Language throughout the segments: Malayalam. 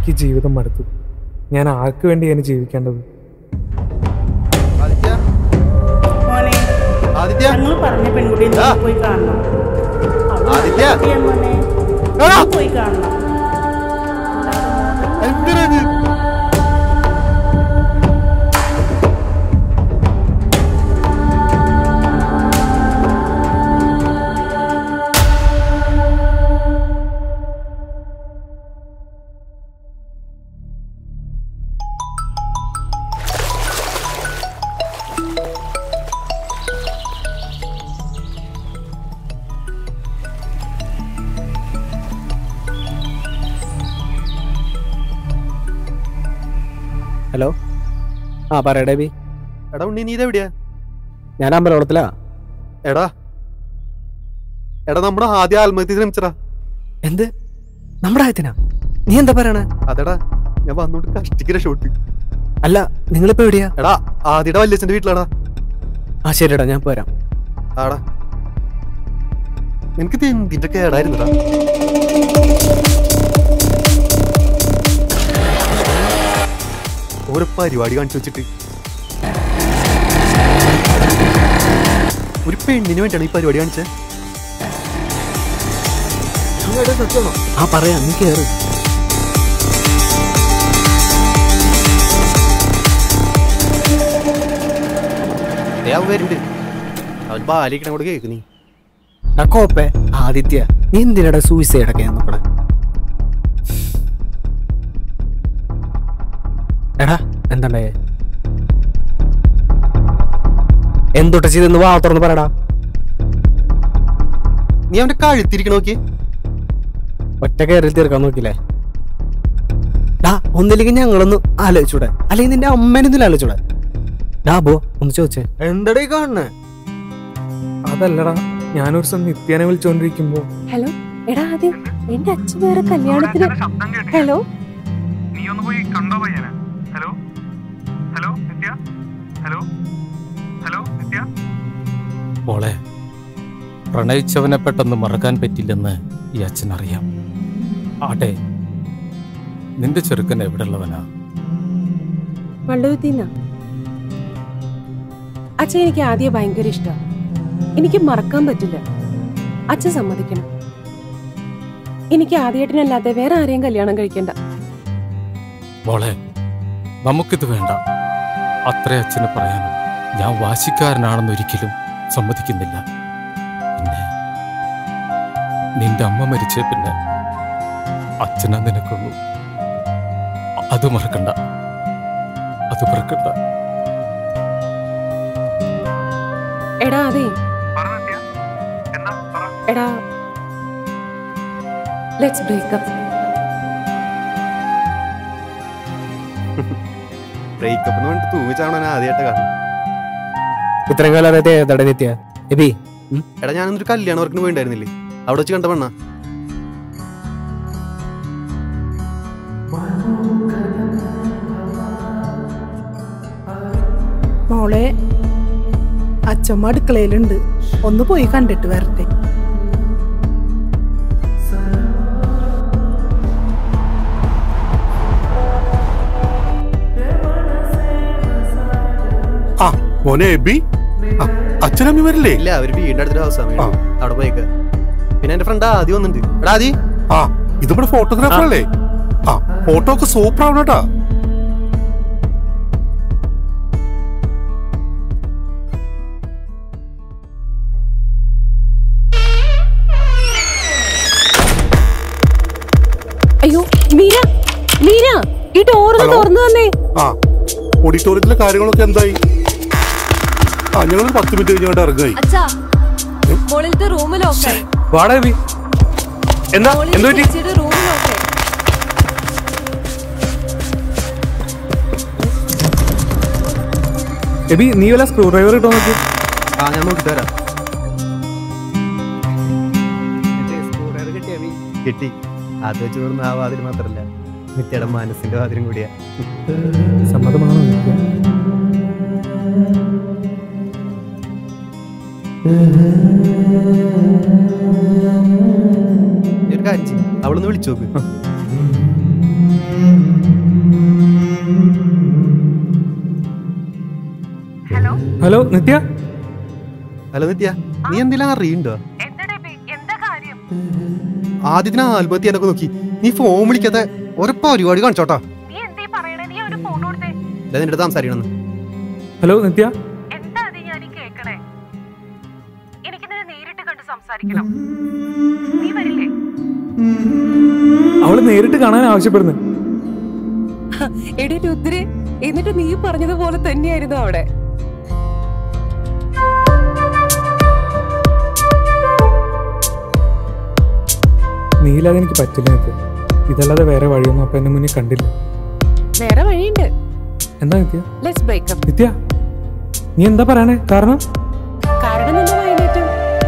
എനിക്ക് ജീവിതം മടുത്തു ഞാൻ ആർക്ക് വേണ്ടിയാണ് ജീവിക്കേണ്ടത് ആദിത്യ മോനെ ആദിത്യ ഞങ്ങൾ പറഞ്ഞ പെൺകുട്ടിയെ നീ ആ. പോയി കാണണം അവള് ആദിത്യ. നല്ല കുട്ടിയാണ് മോനെ ആ. നീ പോയി കാണണം എന്തിനാ ഇത്? ഹലോ ആ പറയടേ ബി എടാ ഉണ്ണി നീ ഇതെവിടെയാ ഞാൻ അമ്പലക്കുളത്തിലാ എടാ എടാ നമ്മുടെ ആദ്യ ആത്മഹത്യ ശ്രമിച്ചടാ എന്ത് നമ്മുടെ ആയത്തിനാ നീ എന്താ പറയണേ അതെടാ ഞാൻ വന്നോണ്ട് കഷ്ടിക്ക് ഷോട്ട് അല്ല നിങ്ങളിപ്പോ എവിടെയാ എടാ ആദ്യയുടെ വല്യച്ഛന്റെ വീട്ടിലാടാ ആ ശരിടാ ഞാൻ പോരാം ആടാ നിനക്ക് ഇത് എന്തിന്റെ കേടായിരുന്നടാ ഓരോ പരിപാടി കാണിച്ചു വെച്ചിട്ട് ഒരു പെണ്ണിന് വേണ്ടിയാണ് ഈ പരിപാടി കാണിച്ചത് ആ പറയാം നീ കേറ് ദേ അവൻ വരുന്നുണ്ട് അവൻ ബാലിക്കണ കൂടെ കേക്ക് നീ ആ കോപ്പേ ആദിത്യ നീ എന്തിനാടാ സൂയിസൈഡ് ഒക്കെ നോക്കണേ എടാ എന്താണ്ടേ എന്തൊട്ട് ചെയ്തെന്ന് വാ തുറന്ന് പറയടാ നീ അവന്റെ കഴുത്തിരിക്കണ നോക്കി ഒറ്റ കയറി തീർക്കാൻ നോക്കില്ലേ ഡാ ഒന്നില്ലെങ്കിൽ ഞങ്ങളൊന്ന് ആലോചിച്ചൂടെ അല്ലെങ്കിൽ നിന്റെ അമ്മേനൊന്നും ആലോചിച്ചൂടെ ഡാ ബോ ഒന്ന് ചോദിച്ചേ എന്തടേ കാണണേ അതല്ലടാ ഞാനൊരു ദിവസം നിത്യാനെ വിളിച്ചോണ്ടിരിക്കുമ്പോ ഹലോ എടാ ആദ്യം എന്റെ അച്ഛൻ വേറെ കല്യാണത്തിന് ഹലോ നീ ഒന്ന് പോയി കണ്ടോ പയ്യനെ hello hello Nithya hello hello Nithya മോളെ പ്രണയിച്ചവനെ പെട്ടെന്ന് മറക്കാൻ പറ്റില്ലെന്ന് ഈ അച്ഛൻ അറിയാം ആട്ടെ നിന്റെ ചെറുക്കൻ എവിടെയുള്ളവനാ വള്ളുവത്തിന്ന അച്ഛൻ എനിക്ക് ആദ്യം ഭയങ്കര ഇഷ്ടമാണ് എനിക്ക് മറക്കാൻ പറ്റില്ല അച്ഛൻ സമ്മതിക്കണം എനിക്ക് ആദ്യേട്ടനല്ലാതെ വേറെ ആരെയും കല്യാണം കഴിക്കണ്ട മോളെ നമുക്കിത് വേണ്ട അത്ര അച്ഛന് പറയാനും ഞാൻ വാശിക്കാരനാണെന്ന് ഒരിക്കലും സമ്മതിക്കുന്നില്ല പിന്നെ നിന്റെ അമ്മ മരിച്ച പിന്നെ അച്ഛനാ നിനക്കുള്ളൂ അ- അത് മറക്കണ്ട അത് മറക്കണ്ട എടാ അതെ പറ നിത്യ എന്താ പറ എടാ ലെറ്റ്സ് ബ്രേക്കപ്പ് ബ്രേക്കപ്പ് എന്ന് പറഞ്ഞിട്ട് തൂങ്ങിച്ചാണോ ഞാൻ ആദ്യമായിട്ട് കാണുന്നത് ഇത്രയും കാലം അറിയാത്ത ഏതാടെ നിത്യ എബി ഉം? എടാ ഞാനൊന്നൊരു കല്യാണ വർക്കിന് പോയിണ്ടായിരുന്നില്ലേ അവിടെ വെച്ച് കണ്ട പെണ്ണ മോളെ അച്ഛമ്മ അടുക്കളയിലുണ്ട് ഒന്ന് പോയി കണ്ടിട്ട് വരട്ടെ ആ മോനെ എബി ആ, അച്ഛനമ്മി വരില്ലേ ഇല്ല അവര് വീടിന്റെ അടുത്തൊരു ഹൗസാണ് ആ. അവിടെ പോയേക്ക പിന്നെ എന്റെ ഫ്രണ്ട് ആദ്യം വന്നിട്ടുണ്ട് എടാ ആദി ആ ഇത് നമ്മുടെ ഫോട്ടോഗ്രാഫർ അല്ലേ ആ ഫോട്ടോ ഒക്കെ സൂപ്പർ ആവണം കേട്ടാ അയ്യോ മീര മീര ഈ ഡോറൊന്ന് ഹലോ? തുറന്നു തന്നെ ആ ഓഡിറ്റോറിയത്തിലെ കാര്യങ്ങളൊക്കെ എന്തായി ആ ഞങ്ങളൊരു പത്ത് മിനിറ്റ് കഴിഞ്ഞോട്ട് ഇറങ്ങായി അച്ഛാ മുകളിലത്തെ റൂമിലൊക്കെ വാടാ എബി എന്താ എന്ത് പറ്റി ചേച്ചിയുടെ റൂമിലൊക്കെ എബി നീ വല്ല സ്ക്രൂ ഡ്രൈവർ ഇട്ടോ നോക്കി ആ ഞാൻ നോക്കിട്ട് വരാം കിട്ടി അത് വെച്ച് നോക്കുന്ന ആ വാതിൽ മാത്രല്ല നിത്യയുടെ മനസ്സിന്റെ വാതിലും കൂടിയാ സമ്മതമാണോ നിത്യ നീ ഒരു കാര്യം ചെയ്യ്. അവളൊന്ന് വിളിച്ചു നോക്ക് ഹലോ നിത്യ ഹലോ നിത്യ നീ എന്തെങ്കിലും അറിയണ്ടോ ആദ്യത്തിന് ആൽബത്തി എന്നൊക്കെ നോക്കി നീ ഫോൺ വിളിക്കാത്ത ഓരോ പരിപാടി കാണിച്ചോട്ടാ ഇല്ല നിന്റെ അടുത്ത് സംസാരിക്കണമെന്ന് ഹലോ നിത്യ അവള് നേരിട്ട് കാണാൻ ആവശ്യപ്പെടുന്നു എടി രുദ്രെ എന്നിട്ട് നീ പറഞ്ഞതുപോലെ തന്നെയായിരുന്നു അവിടെ നീയില്ലാതെ എനിക്ക് പറ്റില്ല നിത്യ ഇതല്ലാതെ വേറെ വഴിയൊന്നും അപ്പൊ എന്റെ മുന്നിൽ കണ്ടില്ല വേറെ വഴിയുണ്ട് എന്താ നിത്യ ലെറ്റ്സ് ബ്രേക്കപ്പ് നിത്യ നീ എന്താ പറയണേ കാരണം കാരണം നിന്റെ വയലേറ്റും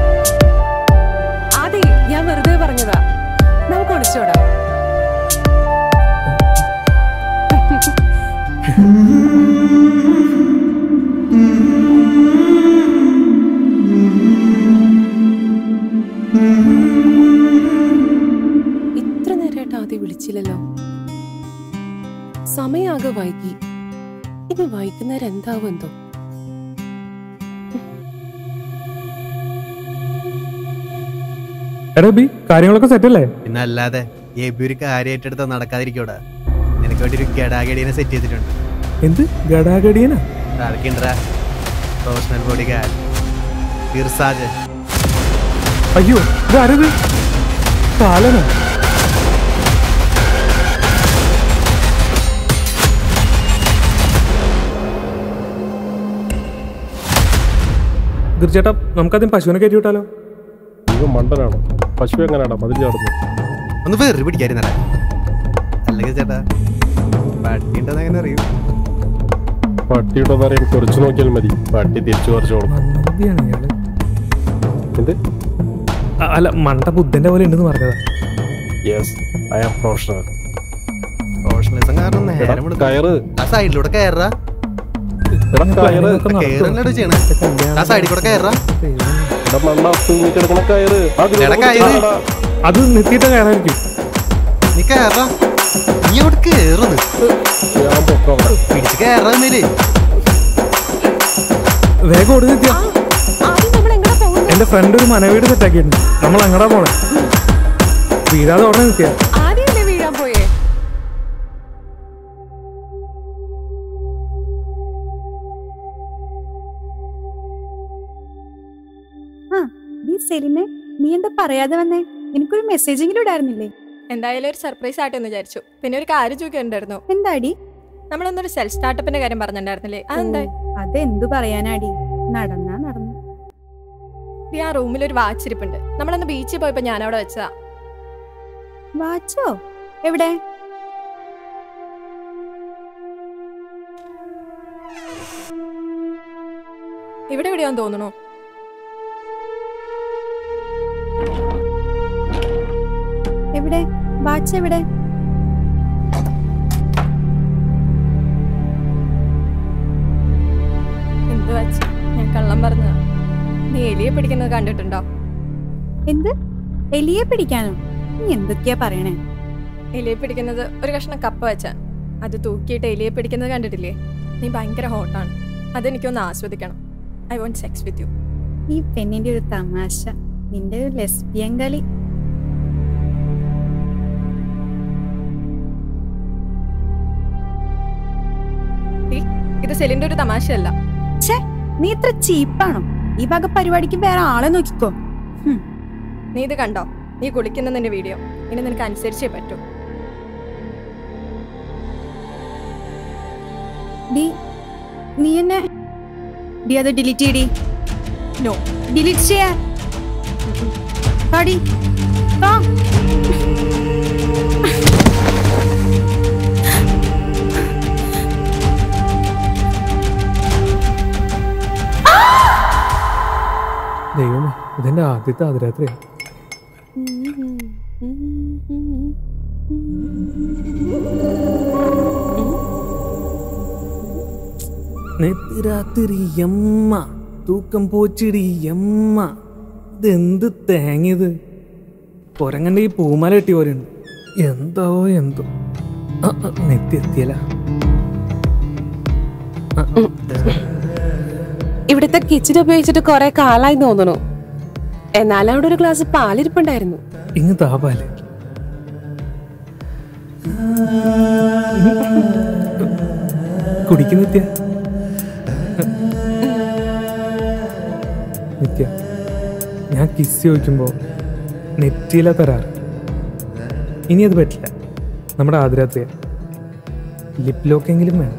അതെ ഞാൻ വെറുതെ പറഞ്ഞതാ നമുക്ക് ഒളിച്ചോടാം ഇത്ര നേരമായിട്ട് ആദ്യം വിളിച്ചില്ലല്ലോ സമയാകെ വൈകി ഇനി വൈകുന്നേരം എന്താവും എന്തോ എടാ ബി കാര്യങ്ങളൊക്കെ സെറ്റല്ലേ പിന്നെ അല്ലാതെ എബി ഒരു കാര്യമായിട്ടെടുത്ത് നടക്കാതിരിക്കൂടാ നിനക്ക് വേണ്ടി ഒരു ഗഡാഗഡീനെ സെറ്റ് ചെയ്തിട്ടുണ്ട് എന്ത് ഗടാഗടിയനാ ആർക്കുണ്ടാ പ്രൊഫഷണൽ ബോഡി ഗാർഡ് ബിർസാജ് അയ്യോ ഇതാരത് കാലനാ ഗിർചേട്ടാ നമുക്കാദ്യം പശുവിനെ കയറ്റി വിട്ടാലോ ഇവ മണ്ടനാണോ പശു എങ്ങനെയാടാ മതിൽ ചാടുന്നു ഒന്ന് വെറി പിടിക്കായിരുന്നല്ലേ അല്ലെങ്കിൽ ചേട്ടാ പട്ടി ഉണ്ടെന്ന് എങ്ങനെ അറിയും പട്ടിയുടെ നേരം കുറച്ച് നോക്കിയാൽ മതി പട്ടി തിരിച്ചു പറിച്ചോളും മന്ദിയാണ് ഇയാള് എന്ത് അ- അല്ല മണ്ട ബുദ്ധന്റെ പോലെ ഉണ്ടെന്ന് പറഞ്ഞതാ yes I am professional professionalism കാരണം നേരം എടാ, എടുക്കും. കയറ്. ആ സൈഡിലൂടെ കയറാ എടാ കയറ് കയറല്ലോ ചെയ്യണേ ആ സൈഡിൽ കൂടെ കയറാ എടാ മണ്ണ തൂങ്ങി കിടക്കണ കയറ് ആ ഗ്രൂപ്പ് എടാ, കയറ്. ചാടാ. അത് നിർത്തിയിട്ട് കയറായിരിക്കും നീ കയറാ നീ അവിടെ കേറുന്നു ഞാൻ പൊക്കാം അവിടെ. പിടിച്ച് കയറാ മേലേ വേഗം ഓടി നിത്യ എന്റെ ഫ്രണ്ട് ഒരു മനവീട് സെറ്റാക്കിയിട്ടുണ്ട് നമ്മൾ അങ്ങടാ പോണേ വീഴാതെ ഓടണേ നിത്യ ആദ്യമല്ലേ വീഴാൻ പോയേ ആ നീ സെലിനെ നീ എന്താ പറയാതെ വന്നേ എനിക്കൊരു മെസ്സേജെങ്കിലും ഇടായിരുന്നില്ലേ എന്തായാലും ഒരു സർപ്രൈസ് ആയിട്ടെന്ന് വിചാരിച്ചു പിന്നെ ഒരു കാര്യം ചോദിക്കണ്ടായിരുന്നു എന്താടി നമ്മളൊന്നൊരു സെൽഫ് സ്റ്റാർട്ടപ്പിന്റെ കാര്യം പറഞ്ഞിട്ടുണ്ടായിരുന്നില്ലേ അതെന്താ അതെന്തു പറയാനാടി നടന്നാ നടന്നു ഈ ആ റൂമിൽ ഒരു വാച്ച് ഇരിപ്പുണ്ട് നമ്മളന്ന് ബീച്ചിൽ പോയപ്പോ ഞാൻ അവിടെ വെച്ചതാ വാച്ചോ എവിടെ ഇവിടെ എവിടെയാന്ന് തോന്നുന്നു എവിടെ വാച്ച് എവിടെ എന്ത് വാച്ച് ഞാൻ കള്ളം പറഞ്ഞതാ നീ എലിയെ പിടിക്കുന്നത് കണ്ടിട്ടുണ്ടോ എന്ത് എലിയെ പിടിക്കാനോ നീ എന്തൊക്കെയാ പറയണേ എലിയെ പിടിക്കുന്നത് ഒരു കഷ്ണം കപ്പ വെച്ചാ അത് തൂക്കിയിട്ട് എലിയെ പിടിക്കുന്നത് കണ്ടിട്ടില്ലേ നീ ഭയങ്കര ഹോട്ടാണ് അതെനിക്കൊന്ന് ആസ്വദിക്കണം I want sex with you ഈ പെണ്ണിന്റെ ഒരു തമാശ നിന്റെ ഒരു ലെസ്ബിയൻ കളി ഇത് സെലിന്റെ ഒരു തമാശയല്ല ഛേ നീ ഇത്ര ചീപ്പാണോ ഈ വക പരിപാടിക്ക് വേറെ ആളെ നോക്കിക്കോ ഹും. നീ ഇത് കണ്ടോ നീ കുളിക്കുന്ന നിന്റെ വീഡിയോ ഇനി നിനക്ക് അനുസരിച്ചേ പറ്റൂ ഡി നീ എന്നെ ഡി അത് ഡിലീറ്റ് ചെയ്യടി നോ ഡിലീറ്റ് ചെയ്യാ പാടി വാ ദൈവമേ ഇതെന്റെ ആദ്യത്തെ അതിരാത്രിയാ നെത്തിരാത്തിരിയമ്മ തൂക്കം പോച്ചിടിയമ്മ ഇതെന്ത് തേങ്ങിയത് കൊരങ്ങന്റെ ഈ പൂമാല കെട്ടി പോലെയുണ്ട് എന്തോ എന്തോ ആ, ആ, നെത്തി എത്തിയല്ല ഇവിടുത്തെ കിച്ചൺ ഉപയോഗിച്ചിട്ട് കുറെ കാലായി തോന്നണു എന്നാലും അവിടെ ഒരു ഗ്ലാസ് പാലിരിപ്പുണ്ടായിരുന്നു ഇങ്ങ് താപാല് കുടിക്കും നിത്യ നിത്യ ഞാൻ കിസ് ചോദിക്കുമ്പോ നെറ്റിയില തരാറ് ഇനി അത് പറ്റില്ല നമ്മുടെ ആദ്രാത്രിയ ലിപ് ലോക്കെങ്കിലും വേണം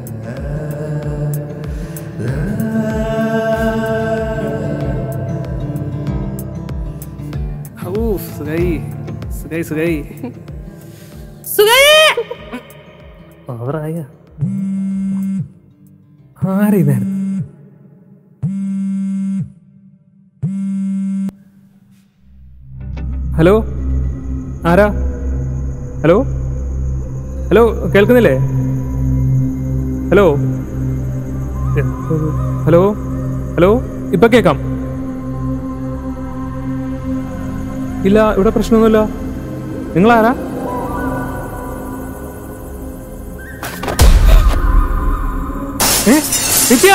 ഔ, സുഖായി സുഖായി സുഖായി പവറായ ആരെ നേരം ഹലോ ആരാ ഹലോ ഹലോ കേൾക്കുന്നില്ലേ ഹലോ ഹലോ ഹലോ ഇപ്പൊ കേക്കാം ഇല്ല ഇവിടെ പ്രശ്നമൊന്നുമില്ല നിങ്ങൾ ആരാ ഏ നിത്യ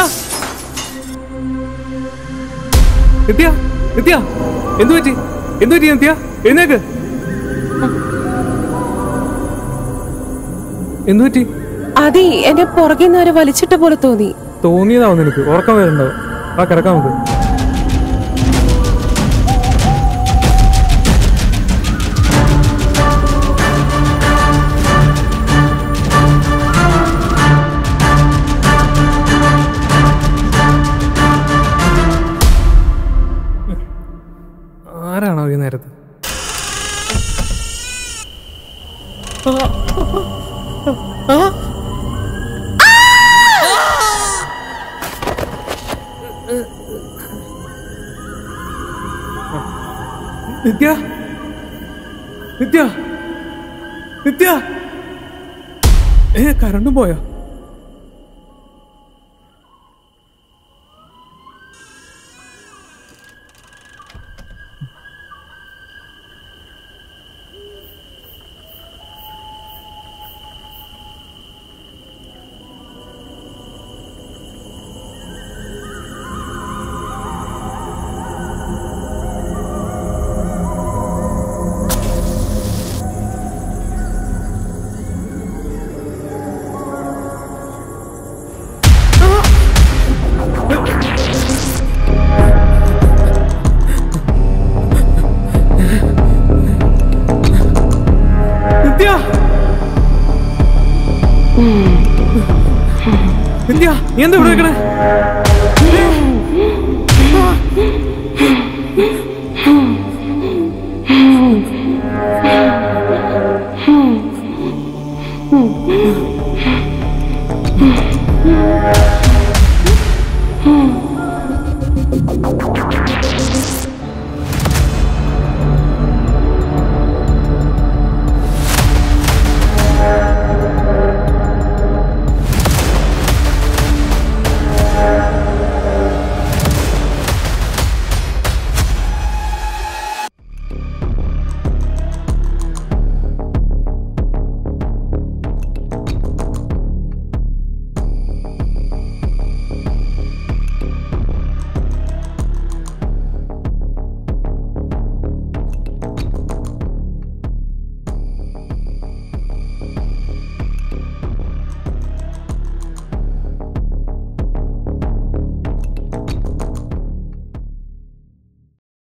നിത്യ നിത്യ എന്തു പറ്റി എന്തു പറ്റി നിത്യ എഴുന്നേക്ക് എന്തു പറ്റി അതെ എന്റെ പുറകിൽ നിന്ന് അവരെ വലിച്ചിട്ട പോലെ തോന്നി തോന്നിയതാവും നിനക്ക് ഉറക്കം വരുന്നുണ്ടാവും ആ കിടക്കാം നമുക്ക് ആരാണോ ഈ നേരത്ത് നിത്യ നിത്യ നിത്യ ഏ കറണ്ട് പോയോ നിത്യ നിത്യ നീ എന്താ ഇവിടെ വെക്കണേ